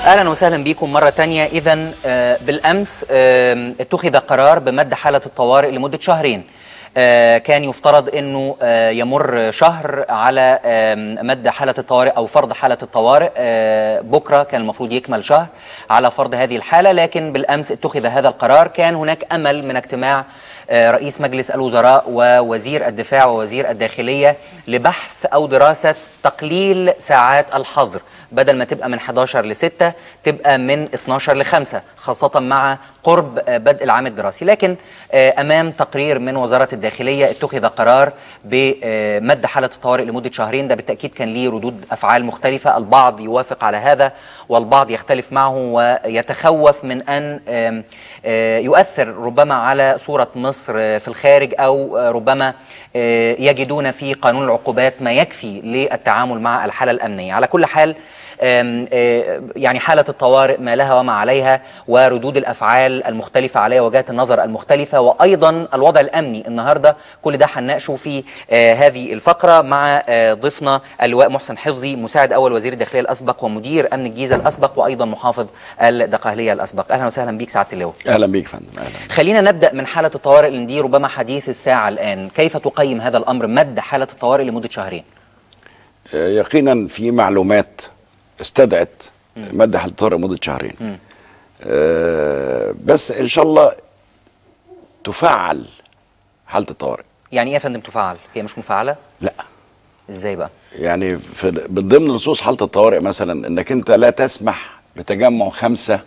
اهلا وسهلا بكم مره تانية اذا آه، بالامس آه، اتخذ قرار بمد حاله الطوارئ لمده شهرين آه، كان يفترض انه آه، يمر شهر على آم، مد حاله الطوارئ او فرض حاله الطوارئ آه، بكره كان المفروض يكمل شهر على فرض هذه الحاله لكن بالامس اتخذ هذا القرار كان هناك امل من اجتماع آه، رئيس مجلس الوزراء ووزير الدفاع ووزير الداخليه لبحث او دراسه تقليل ساعات الحظر بدل ما تبقى من 11 ل 6 تبقى من 12 ل 5 خاصة مع قرب آه، بدء العام الدراسي لكن آه، أمام تقرير من وزارة الداخلية اتخذ قرار بمد حالة الطوارئ لمدة شهرين ده بالتأكيد كان ليه ردود أفعال مختلفة البعض يوافق على هذا والبعض يختلف معه ويتخوف من أن آم، آه، يؤثر ربما على صورة مصر آه، في الخارج أو آه، ربما آه، يجدون في قانون العقوبات ما يكفي للتعامل مع الحالة الأمنية على كل حال آم، آه، يعني حالة الطوارئ ما لها وما عليها وردود الأفعال المختلفة عليها وجهات النظر المختلفة وأيضا الوضع الأمني النهاردة كل ده هنناقشه في آه، هذه الفقرة مع آه، ضيفنا اللواء محسن حفظي مساعد أول وزير الداخلية الأسبق ومدير أمن الجيزة الأسبق وأيضا محافظ الدقهلية الأسبق أهلا وسهلا بيك سعادة اللواء اهلا بيك يا فندم اهلا خلينا نبدأ من حالة الطوارئ لأن دي ربما حديث الساعة الآن كيف تقيم هذا الأمر مد حالة الطوارئ لمدة شهرين آه، يقينا في معلومات استدعت مد حالة الطوارئ مدة شهرين آه، بس ان شاء الله تفعل حالة الطوارئ يعني ايه يا فندم تفعل هي مش مفعله لا ازاي بقى يعني في من ضمن نصوص حالة الطوارئ مثلا انك انت لا تسمح بتجمع خمسة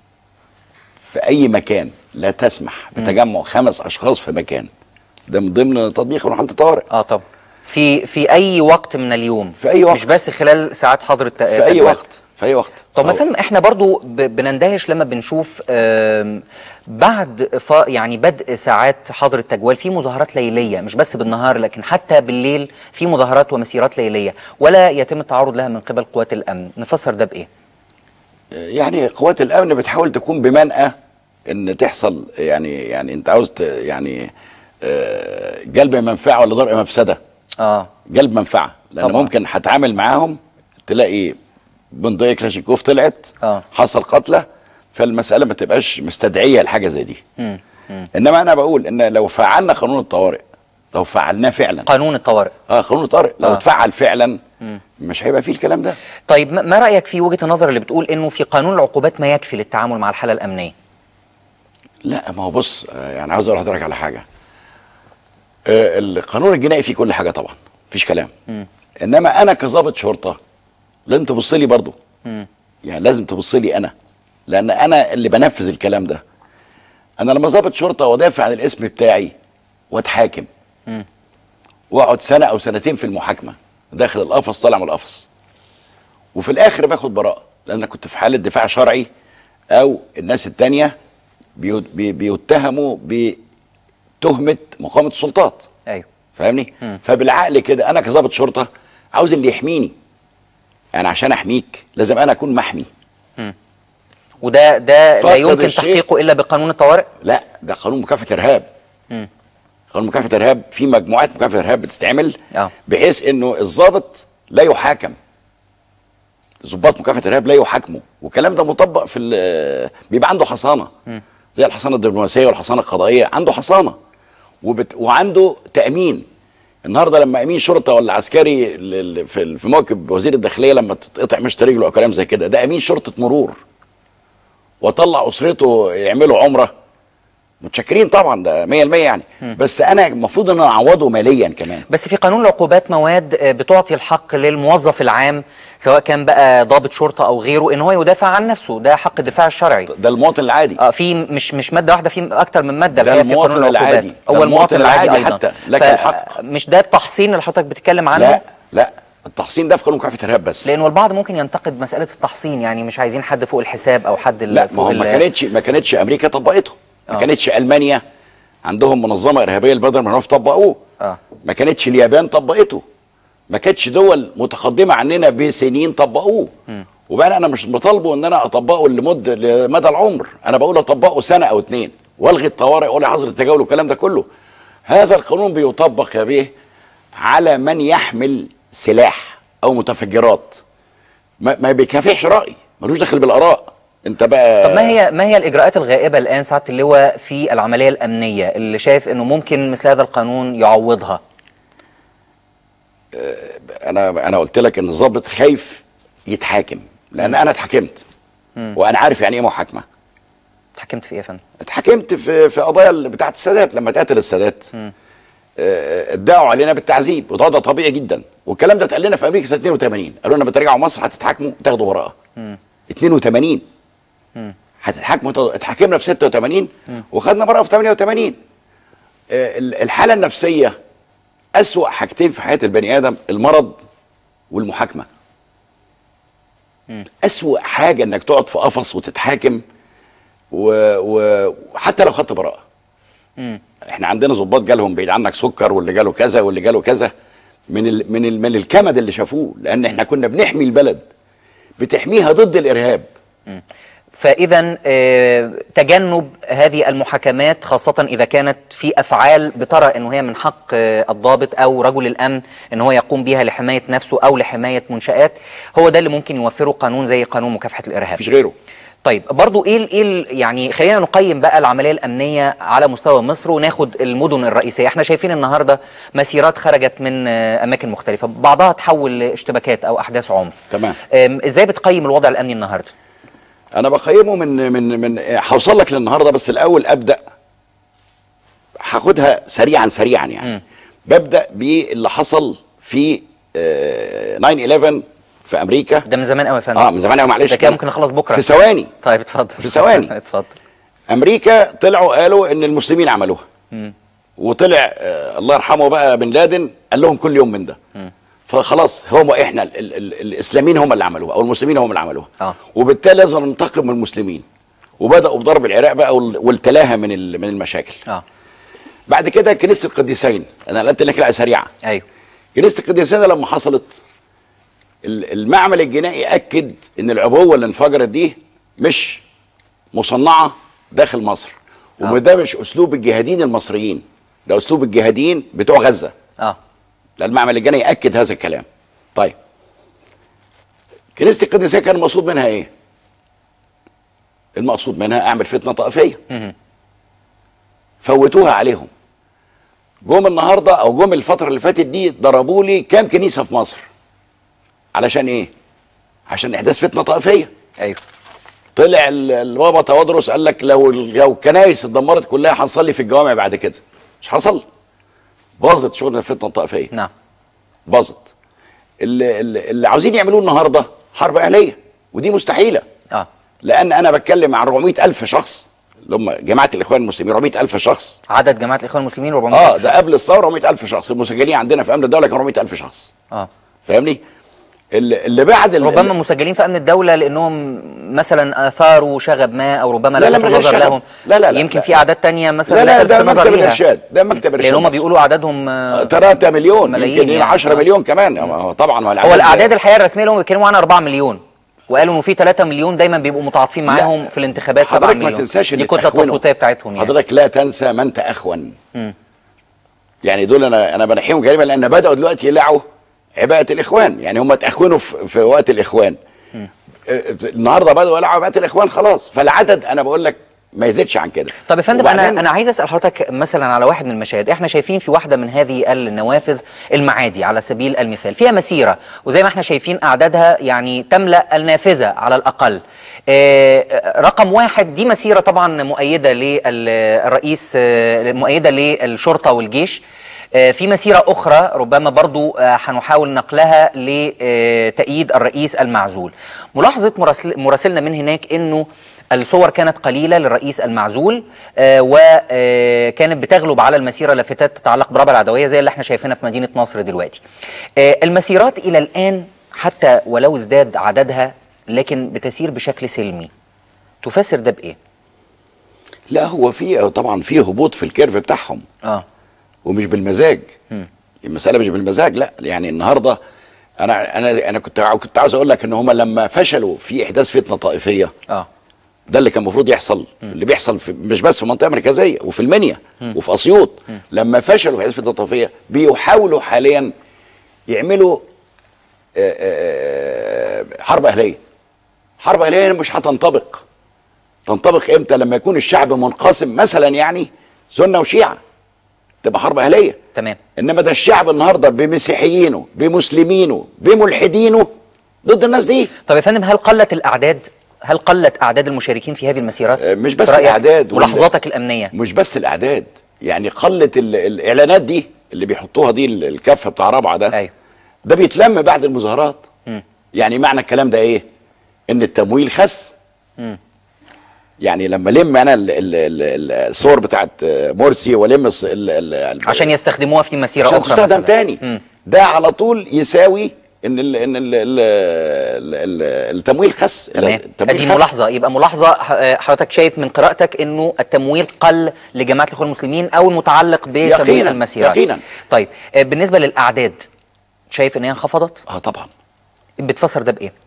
في اي مكان لا تسمح بتجمع خمس اشخاص في مكان ده من ضمن تطبيق قانون حالة الطوارئ اه طب في في اي وقت من اليوم في أي وقت. مش بس خلال ساعات حظر الت... في اي التجوال. وقت في اي وقت طب ما أو- فندم احنا برضو ب... بنندهش لما بنشوف آم، بعد ف... يعني بدء ساعات حظر التجوال في مظاهرات ليليه مش بس بالنهار لكن حتى بالليل في مظاهرات ومسيرات ليليه ولا يتم التعرض لها من قبل قوات الامن نفسر ده بايه يعني قوات الامن بتحاول تكون بمنأى ان تحصل يعني يعني انت عاوز ت- يعني آه، جلب منفعه ولا درء مفسده اه جلب منفعه لان طبعا. ممكن هتعامل معاهم تلاقي بندقيه كلاشينكوف طلعت آه. حصل قتلى فالمساله ما تبقاش مستدعيه لحاجه زي دي مم. مم. انما انا بقول ان لو فعلنا قانون الطوارئ لو فعلناه فعلا قانون الطوارئ اه قانون الطوارئ لو آه. اتفعل فعلا مش هيبقى فيه الكلام ده طيب ما ما رايك في وجهه النظر اللي بتقول انه في قانون العقوبات ما يكفي للتعامل مع الحاله الامنيه لا ما هو بص آه، يعني عاوز اقول لحضرتك على حاجه آه، القانون الجنائي فيه كل حاجه طبعا مفيش كلام انما انا كظابط شرطه لازم تبص لي برضه يعني لازم تبص لي انا لان انا اللي بنفذ الكلام ده انا لما ظابط شرطه وادافع عن الاسم بتاعي واتحاكم واقعد سنه او سنتين في المحاكمه داخل القفص طالع من القفص وفي الاخر باخد براءه لان أنا كنت في حاله دفاع شرعي او الناس التانية بيو- بي- بيتهموا بتهمه مقاومه السلطات ايوه فاهمني فبالعقل كده انا كظابط شرطه عاوز اللي يحميني يعني عشان احميك لازم انا اكون محمي وده ده لا فقد يمكن الشيء. تحقيقه الا بقانون الطوارئ لا ده قانون مكافحه ارهاب مم. قانون مكافحه ارهاب في مجموعات مكافحه ارهاب بتستعمل آه. بحيث انه الضابط لا يحاكم ضباط مكافحه ارهاب لا يحاكموا والكلام ده مطبق في ال- بيبقى عنده حصانه زي الحصانه الدبلوماسيه والحصانه القضائيه عنده حصانه وبت... وعنده تامين النهارده لما امين شرطه ولا عسكري ل- ل- في ال- في موكب وزير الداخليه لما تتقطع مشط رجله او كلام زي كده ده امين شرطه مرور وطلع اسرته يعملوا عمره متشكرين طبعا ده 100% يعني بس انا المفروض ان انا اعوضه ماليا كمان بس في قانون العقوبات مواد آه، بتعطي الحق للموظف العام سواء كان بقى ضابط شرطه او غيره ان هو يدافع عن نفسه ده حق الدفاع الشرعي ده المواطن العادي اه في مش مش ماده واحده في اكتر من ماده ده الحقيقة في المواطن قانون العقوبات العادي. ده هو المواطن المواطن العادي العادي ايضا حتى لك الحق. مش ده التحصين اللي حضرتك بتتكلم عنه لا لا التحصين ده في قانون مكافحه ارهاب بس لانه البعض ممكن ينتقد مساله التحصين يعني مش عايزين حد فوق الحساب او حد ال- لا ما فوق هو ما ال- كانتش ما كانتش امريكا طبقته ما آه. كانتش المانيا عندهم منظمه ارهابيه البدر المنوف طبقوه اه ما كانتش اليابان طبقته ما كانتش دول متقدمه عننا بسنين طبقوه وبقى انا مش مطالبه ان انا اطبقه لمده لمدى العمر انا بقول اطبقه سنه او اتنين والغي الطوارئ والغي حظر التجول والكلام ده كله هذا القانون بيطبق يا بيه على من يحمل سلاح او متفجرات ما, ما بيكافحش راي ملوش دخل بالاراء انت بقى طب ما هي ما هي الاجراءات الغائبه الان سعاده اللواء في العمليه الامنيه اللي شايف انه ممكن مثل هذا القانون يعوضها انا انا قلت لك ان الضابط خايف يتحاكم لان انا اتحاكمت وانا عارف يعني ايه محاكمه اتحكمت في ايه يا فندم اتحكمت في في قضايا اللي بتاعت السادات لما اتقتل السادات آه، ادعوا علينا بالتعذيب وده ده طبيعي جدا والكلام ده اتقال لنا في امريكا سنه 82 قالوا لنا لما ترجعوا مصر هتتحاكموا وتاخدوا براءه 82 هتتحاكموا وتاخدوا- اتحاكمنا في 86 وخدنا براءه في 88 آه، ال- الحاله النفسيه اسوأ حاجتين في حياه البني ادم المرض والمحاكمه اسوأ حاجه انك تقعد في قفص وتتحاكم و- و- وحتى لو خدت براءه احنا عندنا ضباط جالهم بعيد عنك سكر واللي جاله كذا واللي جاله كذا من ال من ال من الكمد اللي شافوه لان احنا كنا بنحمي البلد بتحميها ضد الارهاب فاذا آه، تجنب هذه المحاكمات خاصه اذا كانت في افعال بترى انه هي من حق آه، الضابط او رجل الامن ان هو يقوم بها لحمايه نفسه او لحمايه منشات هو ده اللي ممكن يوفره قانون زي قانون مكافحه الارهاب مفيش غيره طيب برضو ايه ال- ايه ال- يعني خلينا نقيم بقى العمليه الامنيه على مستوى مصر وناخد المدن الرئيسيه احنا شايفين النهارده مسيرات خرجت من آه، اماكن مختلفه بعضها تحول لاشتباكات او احداث عنف تمام. آم، ازاي بتقيم الوضع الامني النهارده انا بقيمه من من من هوصل لك للنهارده بس الاول ابدا هاخدها سريعا سريعا يعني ببدا باللي حصل في آه، 9 11 في امريكا ده من زمان قوي يا فندم اه من زمان قوي معلش ده كده ممكن نخلص بكره في ثواني طيب اتفضل في ثواني. اتفضل امريكا طلعوا قالوا ان المسلمين عملوها وطلع آه الله يرحمه بقى بن لادن قال لهم كل يوم من ده فخلاص هم احنا ال ال ال الاسلاميين هم اللي عملوها او المسلمين هم اللي عملوها آه. وبالتالي لازم ننتقم من المسلمين وبداوا بضرب العراق بقى وال- والتلاهه من ال- من المشاكل اه بعد كده كنيسه القديسين انا قلت لك لا سريعه ايوه كنيسه القديسين لما حصلت ال- المعمل الجنائي اكد ان العبوه اللي انفجرت دي مش مصنعه داخل مصر وده مش اسلوب الجهاديين المصريين ده اسلوب الجهاديين بتوع غزه اه ده المعمل الجنائي اكد هذا الكلام طيب كنيسه القديسيه كان المقصود منها ايه المقصود منها اعمل فتنه طائفيه فوتوها عليهم جم النهارده او جم الفتره اللي فاتت دي ضربوا لي كام كنيسه في مصر علشان ايه عشان احداث فتنه طائفيه ايوه طلع ال- البابا توادرس قال لك لو لو الكنايس اتدمرت كلها هنصلي في الجوامع بعد كده مش حصل باظت شغل الفتنه الطائفيه نعم باظت اللي, اللي, اللي عاوزين يعملوه النهارده حرب اهليه ودي مستحيله اه لان انا بتكلم عن 400 الف شخص اللي هم جماعه الاخوان المسلمين 400 الف شخص عدد جماعه الاخوان المسلمين 400 اه ده قبل الثوره 400 الف شخص المسجلين عندنا في امن الدوله كانوا 400 الف شخص اه فاهمني اللي, اللي بعد ال- ربما مسجلين في امن الدوله لانهم مثلا اثاروا شغب ما او ربما لا، لا، لفت من غير النظر شغب. لهم لا، لا، لا، يمكن لا. في اعداد تانية مثلا لا لا تلفت ده النظر مكتب ليها. الارشاد ده مكتب الارشاد لان هم بس. بيقولوا اعدادهم آه، 3 مليون ملايين يمكن يعني. 10 آه. مليون كمان هو طبعا هو هو الاعداد الحقيقه الرسميه اللي هم بيتكلموا عنها 4 مليون وقالوا انه في 3 مليون دايما بيبقوا متعاطفين معاهم في الانتخابات 7 حضرتك مليون ما تنساش دي اللي الكتله تأخونه. التصويتيه بتاعتهم يعني حضرتك لا تنسى من تأخون يعني دول انا انا بنحيهم كريما لان بداوا دلوقتي يلعوا عباءة الاخوان يعني هم تأخونوا في, في وقت الاخوان آه، النهارده بداوا يلعوا عباءة الاخوان خلاص فالعدد انا بقول لك ما يزيدش عن كده طب يا فندم انا وبعدين- انا عايز اسال حضرتك مثلا على واحد من المشاهد احنا شايفين في واحده من هذه النوافذ المعادي على سبيل المثال فيها مسيره وزي ما احنا شايفين اعدادها يعني تملا النافذه على الاقل آه، رقم واحد دي مسيره طبعا مؤيده للرئيس آه، مؤيده للشرطه والجيش آه، في مسيرة أخرى ربما برضو آه، هنحاول نقلها لتأييد الرئيس المعزول ملاحظة مراسل- مراسلنا من هناك أنه الصور كانت قليلة للرئيس المعزول آه، وكانت بتغلب على المسيرة لافتات تتعلق برابع العدوية زي اللي احنا شايفينها في مدينة نصر دلوقتي آه، المسيرات إلى الآن حتى ولو ازداد عددها لكن بتسير بشكل سلمي تفسر ده بإيه؟ لا هو في طبعا في هبوط في الكيرف بتاعهم اه ومش بالمزاج المساله مش بالمزاج لا يعني النهارده انا انا انا كنت كنت عاوز اقول لك ان هم لما فشلوا في احداث فتنه طائفيه اه ده اللي كان المفروض يحصل اللي بيحصل في مش بس في المنطقه المركزيه وفي المنيا وفي اسيوط لما فشلوا في احداث فتنه طائفيه بيحاولوا حاليا يعملوا آه، آه، حرب اهليه حرب اهليه مش هتنطبق تنطبق امتى لما يكون الشعب منقسم مثلا يعني سنه وشيعه تبقى حرب اهليه تمام انما ده الشعب النهارده بمسيحيينه بمسلمينه بملحدينه ضد الناس دي طب يا فندم هل قلت الاعداد هل قلت اعداد المشاركين في هذه المسيرات آه، مش بس في رأيك؟ الأعداد وال- ولحظاتك الامنيه مش بس الاعداد يعني قلت ال- الاعلانات دي اللي بيحطوها دي ال- الكفه بتاع رابعه ده ايوه ده بيتلم بعد المظاهرات مم. يعني معنى الكلام ده ايه ان التمويل خس مم. يعني لما لم انا ال- ال- ال- الصور بتاعت مرسي ولم الص- ال- ال- ال- عشان يستخدموها في مسيره عشان اخرى تستخدم مثلاً. تاني مم. ده على طول يساوي ان ال ان ال ال ال ال التمويل خس تمام التمويل ادي خف. ملاحظه يبقى ملاحظه ح- حضرتك شايف من قراءتك انه التمويل قل لجماعه الاخوان المسلمين او المتعلق بتمويل يقيناً، المسيرات يقيناً. طيب آه، بالنسبه للاعداد شايف ان هي انخفضت اه طبعا بتفسر ده بايه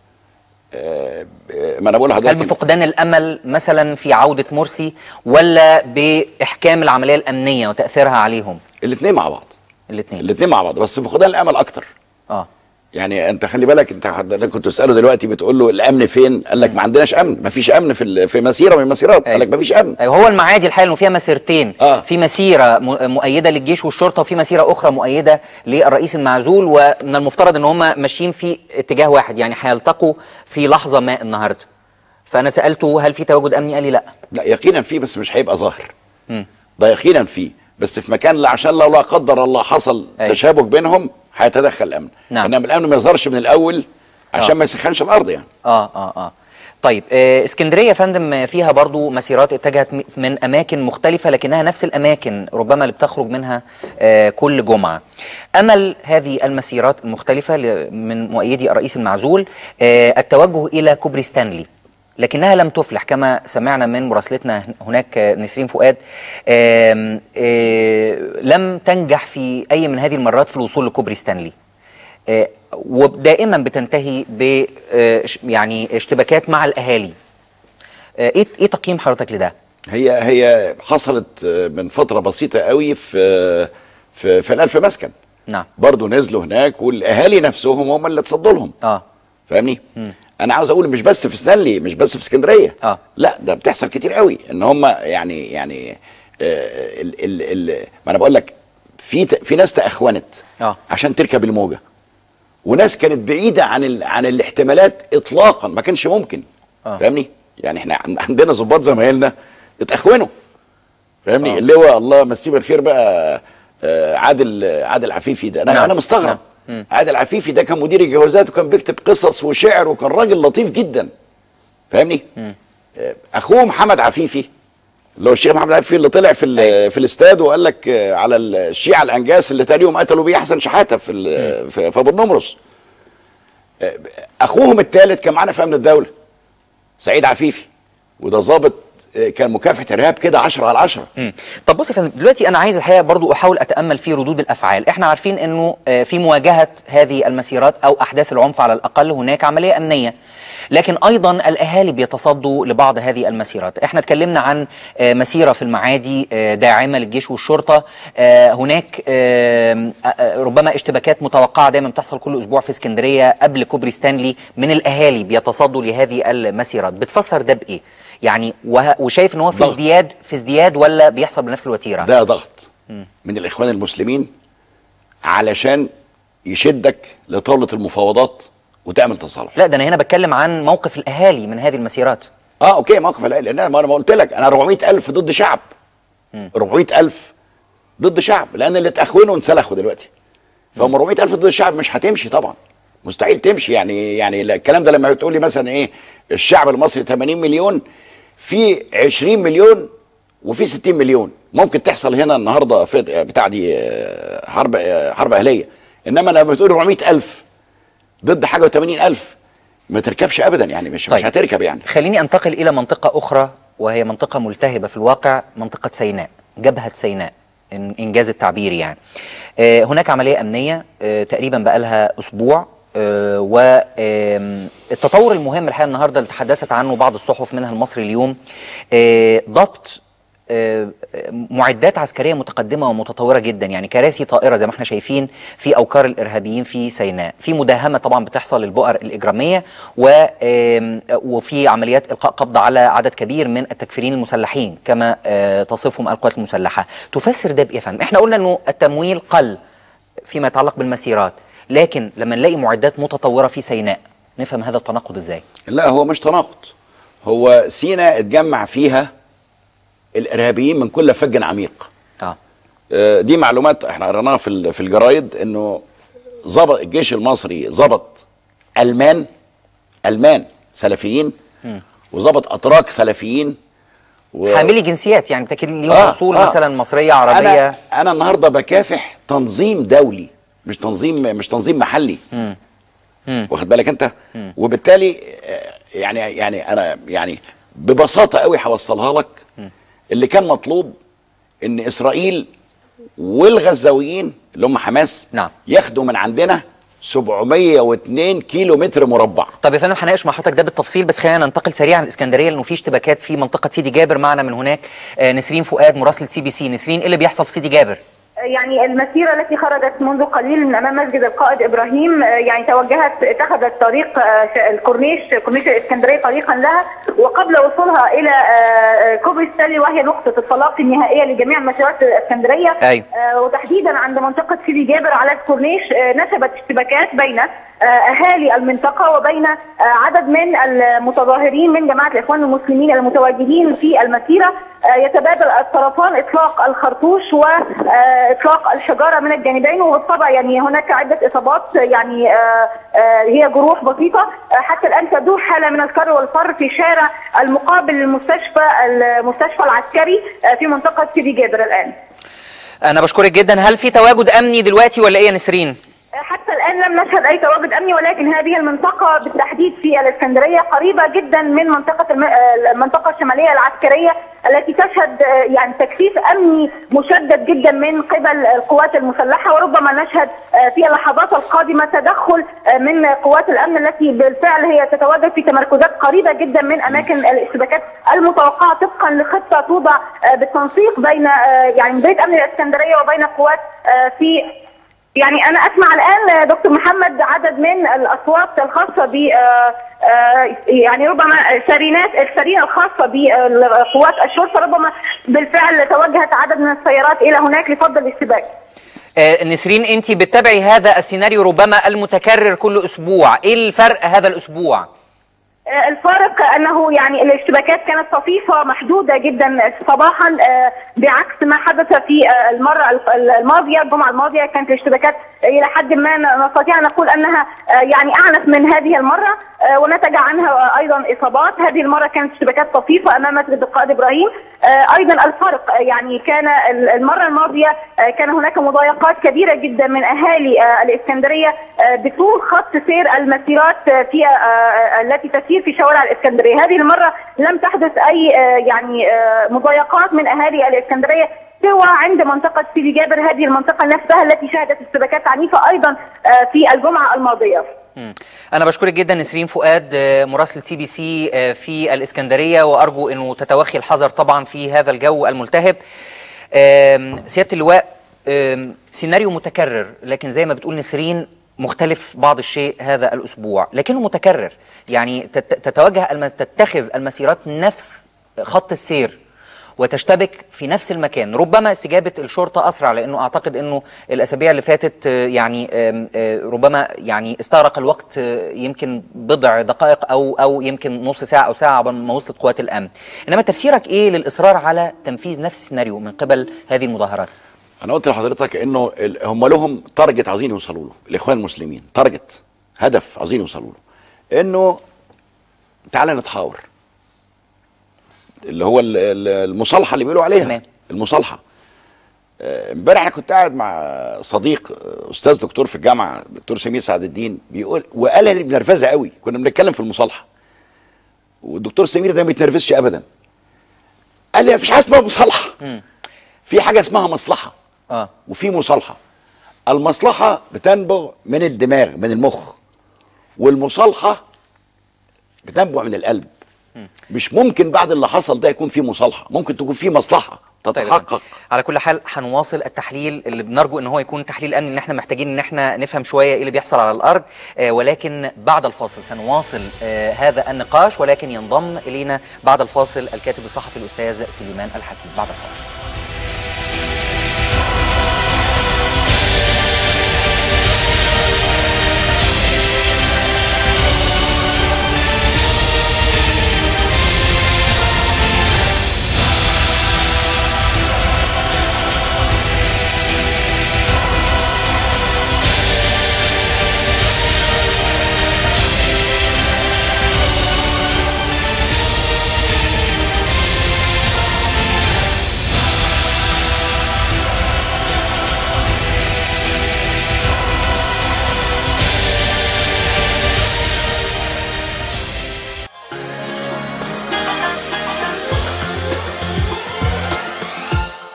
آه، ما انا بقول هل لحضرتك بفقدان الامل مثلا في عوده مرسي ولا باحكام العمليه الامنيه وتاثيرها عليهم الاثنين مع بعض الاثنين الاثنين مع بعض بس فقدان الامل اكتر اه يعني انت خلي بالك انت حضرتك كنت تساله دلوقتي بتقول له الامن فين قال لك ما عندناش امن ما فيش امن في ال- في مسيره من المسيرات قال لك ما فيش امن أيوة هو المعادي الحقيقه انه فيها مسيرتين آه. في مسيره م- مؤيده للجيش والشرطه وفي مسيره اخرى مؤيده للرئيس المعزول ومن المفترض ان هم ماشيين في اتجاه واحد يعني هيلتقوا في لحظه ما النهارده فانا سالته هل في تواجد امني قال لي لا لا يقينا فيه بس مش هيبقى ظاهر مم. ده يقينا فيه بس في مكان لا عشان لو لا قدر الله حصل أيوة. تشابك بينهم هيتدخل الامن نعم. انما الامن ما يظهرش من الاول عشان آه. ما يسخنش الارض يعني اه اه اه طيب آه اسكندريه يا فندم فيها برضو مسيرات اتجهت م- من اماكن مختلفه لكنها نفس الاماكن ربما اللي بتخرج منها آه كل جمعه امل هذه المسيرات المختلفه ل- من مؤيدي الرئيس المعزول آه التوجه الى كوبري ستانلي لكنها لم تفلح كما سمعنا من مراسلتنا هناك آه، نسرين فؤاد آم، آه لم تنجح في اي من هذه المرات في الوصول لكوبري ستانلي آه، ودائما بتنتهي ب آه، ش- يعني اشتباكات مع الاهالي آه، ايه ايه تقييم حضرتك لده هي هي حصلت آه، من فتره بسيطه قوي في في في الالف مسكن نعم برضه نزلوا هناك والاهالي نفسهم هم اللي تصدوا لهم اه فاهمني انا عاوز اقول مش بس في ستانلي مش بس في اسكندريه آه. لا ده بتحصل كتير قوي ان هم يعني يعني آه ال ال ال ما انا بقول لك في ت- في ناس تاخونت آه. عشان تركب الموجه وناس كانت بعيده عن ال عن الاحتمالات اطلاقا ما كانش ممكن آه. فاهمني يعني احنا عن- عندنا ظباط زمايلنا اتاخونوا فاهمني آه. اللي هو الله مسيه بالخير بقى آه، عادل عادل عفيفي ده انا نعم. انا مستغرب نعم. عادل عفيفي ده كان مدير الجوازات وكان بيكتب قصص وشعر وكان راجل لطيف جدا فاهمني آه، اخوه محمد عفيفي اللي هو الشيخ محمد عفيفي اللي طلع في ال- في الاستاد وقال لك آه، على الشيعة الانجاس اللي تاني يوم قتلوا بيه حسن شحاته في ال- في في ابو النمرس آه، اخوهم الثالث كان معانا في امن الدوله سعيد عفيفي وده ضابط آه، كان مكافحه ارهاب كده 10 على 10 مم. طب بص يا فندم دلوقتي انا عايز الحقيقه برضو احاول اتامل في ردود الافعال احنا عارفين انه آه، في مواجهه هذه المسيرات او احداث العنف على الاقل هناك عمليه امنيه لكن ايضا الاهالي بيتصدوا لبعض هذه المسيرات احنا اتكلمنا عن آه، مسيره في المعادي آه، داعمه للجيش والشرطه آه، هناك آم، آه، آه، ربما اشتباكات متوقعه دايما بتحصل كل اسبوع في اسكندريه قبل كوبري ستانلي من الاهالي بيتصدوا لهذه المسيرات بتفسر ده بايه يعني وه- وشايف ان هو في ضغط. ازدياد في ازدياد ولا بيحصل بنفس الوتيره ده ضغط من الاخوان المسلمين علشان يشدك لطاوله المفاوضات وتعمل تصالح لا ده انا هنا بتكلم عن موقف الاهالي من هذه المسيرات اه اوكي موقف العيل لان ما انا ما قلت لك انا 400 الف ضد شعب 400 الف ضد شعب لان اللي اتاخونوا انسلخوا دلوقتي فهم 400 الف ضد الشعب مش هتمشي طبعا مستحيل تمشي يعني يعني الكلام ده لما تقول لي مثلا ايه الشعب المصري 80 مليون في 20 مليون وفي 60 مليون ممكن تحصل هنا النهارده في بتاع دي آه، حرب آه، حرب اهليه انما لما تقول 400 الف ضد حاجه و80 الف ما تركبش ابدا يعني مش مش طيب. هتركب يعني خليني انتقل الى منطقه اخرى وهي منطقه ملتهبه في الواقع منطقه سيناء جبهه سيناء إن انجاز التعبير يعني آه، هناك عمليه امنيه آه، تقريبا بقى لها اسبوع والتطور المهم الحقيقه النهارده اللي تحدثت عنه بعض الصحف منها المصري اليوم آه، ضبط آه، معدات عسكريه متقدمه ومتطوره جدا يعني كراسي طائره زي ما احنا شايفين في اوكار الارهابيين في سيناء في مداهمه طبعا بتحصل للبؤر الاجراميه و آم، وفي عمليات القاء قبض على عدد كبير من التكفيرين المسلحين كما آه، تصفهم القوات المسلحه تفسر ده بايه يا فندم احنا قلنا انه التمويل قل فيما يتعلق بالمسيرات لكن لما نلاقي معدات متطوره في سيناء نفهم هذا التناقض ازاي لا هو مش تناقض هو سينا اتجمع فيها الارهابيين من كل فج عميق اه آه، دي معلومات احنا قريناها في ال- في الجرايد انه ظبط الجيش المصري ظبط المان المان سلفيين وظبط اتراك سلفيين و... حاملي جنسيات يعني بالتاكيد ليهم آه، اصول آه. مثلا مصريه عربيه انا انا النهارده بكافح تنظيم دولي مش تنظيم مش تنظيم محلي مم. واخد بالك انت وبالتالي آه، يعني يعني انا يعني ببساطه قوي هوصلها لك اللي كان مطلوب ان اسرائيل والغزاويين اللي هم حماس نعم. ياخدوا من عندنا 702 كيلو متر مربع طب يا فندم هناقش مع حضرتك ده بالتفصيل بس خلينا ننتقل سريعا الاسكندريه لانه في اشتباكات في منطقه سيدي جابر معنا من هناك آه نسرين فؤاد مراسله سي بي سي نسرين ايه اللي بيحصل في سيدي جابر يعني المسيرة التي خرجت منذ قليل من أمام مسجد القائد إبراهيم آه، يعني توجهت اتخذت طريق آه، ش- الكورنيش كورنيش الإسكندرية طريقا لها وقبل وصولها إلى آه، كوبري ستانلي وهي نقطة التلاقي النهائية لجميع مسيرات الإسكندرية أيوة. آه، وتحديدا عند منطقة سيدي جابر على الكورنيش آه، نشبت اشتباكات بين آه، أهالي المنطقة وبين آه، عدد من المتظاهرين من جماعة الإخوان المسلمين المتواجدين في المسيرة آه، يتبادل الطرفان إطلاق الخرطوش وإطلاق الحجارة من الجانبين وبالطبع يعني هناك عدة إصابات يعني آه، آه، هي جروح بسيطة آه، حتى الآن تدور حالة من الكر والفر في شارع المقابل للمستشفى المستشفى العسكري آه، في منطقة سيدي جابر الآن انا بشكرك جدا هل في تواجد امني دلوقتي ولا ايه يا نسرين حتى الآن لم نشهد أي تواجد أمني ولكن هذه المنطقة بالتحديد في الإسكندرية قريبة جدا من منطقة الم- آه، المنطقة الشمالية العسكرية التي تشهد آه، يعني تكثيف أمني مشدد جدا من قبل القوات المسلحة وربما نشهد آه، في اللحظات القادمة تدخل آه، من قوات الأمن التي بالفعل هي تتواجد في تمركزات قريبة جدا من أماكن الاشتباكات المتوقعة طبقا لخطة توضع آه، بالتنسيق بين آه، يعني مديرية أمن الإسكندرية وبين قوات آه، في يعني انا اسمع الان دكتور محمد عدد من الاصوات الخاصه ب آه، آه، يعني ربما سرينات السرينه الخاصه بقوات الشرطه ربما بالفعل توجهت عدد من السيارات الى هناك لفض الاشتباك آه نسرين انت بتتابعي هذا السيناريو ربما المتكرر كل اسبوع ايه الفرق هذا الاسبوع آه، الفارق انه يعني الاشتباكات كانت طفيفه محدوده جدا صباحا آه، بعكس ما حدث في آه، المره ال- الماضيه الجمعه الماضيه كانت الاشتباكات الى حد ما نستطيع ان نقول انها آه، يعني اعنف من هذه المره آه، ونتج عنها ايضا اصابات هذه المره كانت اشتباكات طفيفه امام مسجد القائد ابراهيم آه، ايضا الفرق آه، يعني كان ال- المره الماضيه آه، كان هناك مضايقات كبيره جدا من اهالي آه، الاسكندريه آه، بطول خط سير المسيرات آه، في آه، آه، التي تسير في شوارع الاسكندريه هذه المره لم تحدث اي آه، يعني آه، مضايقات من اهالي الاسكندريه سوى عند منطقة سيدي جابر هذه المنطقة نفسها التي شهدت اشتباكات عنيفة أيضا آه، في الجمعة الماضية مم. أنا بشكرك جدا نسرين فؤاد آه، مراسلة سي بي سي آه، في الإسكندرية وأرجو أنه تتوخي الحذر طبعا في هذا الجو الملتهب آم، سيادة اللواء آم، سيناريو متكرر لكن زي ما بتقول نسرين مختلف بعض الشيء هذا الأسبوع لكنه متكرر يعني تت- تتوجه الم- تتخذ المسيرات نفس خط السير وتشتبك في نفس المكان ربما استجابة الشرطة أسرع لأنه أعتقد أنه الأسابيع اللي فاتت آه، يعني آم، آه، ربما يعني استغرق الوقت آه، يمكن بضع دقائق أو أو يمكن نص ساعة أو ساعة قبل ما وصلت قوات الأمن إنما تفسيرك إيه للإصرار على تنفيذ نفس السيناريو من قبل هذه المظاهرات انا قلت لحضرتك انه ال- هم لهم تارجت عاوزين يوصلوا له الاخوان المسلمين تارجت هدف عاوزين يوصلوا له انه تعالى نتحاور اللي هو ال- ال- المصالحه اللي بيقولوا عليها تمام. المصالحه آه، امبارح انا كنت قاعد مع صديق آه، استاذ دكتور في الجامعه دكتور سمير سعد الدين بيقول وقال لي بنرفزه قوي كنا بنتكلم في المصالحه والدكتور سمير ده ما بيتنرفزش ابدا قال لي مفيش حاجه اسمها مصالحه في حاجه اسمها مصلحه آه وفي مصالحه المصلحه بتنبع من الدماغ من المخ والمصالحه بتنبع من القلب مش ممكن بعد اللي حصل ده يكون في مصالحه ممكن تكون في مصلحه طيب تتحقق على كل حال هنواصل التحليل اللي بنرجو ان هو يكون تحليل امني ان احنا محتاجين ان احنا نفهم شويه ايه اللي بيحصل على الارض آه ولكن بعد الفاصل سنواصل آه هذا النقاش ولكن ينضم الينا بعد الفاصل الكاتب الصحفي الاستاذ سليمان الحكيم بعد الفاصل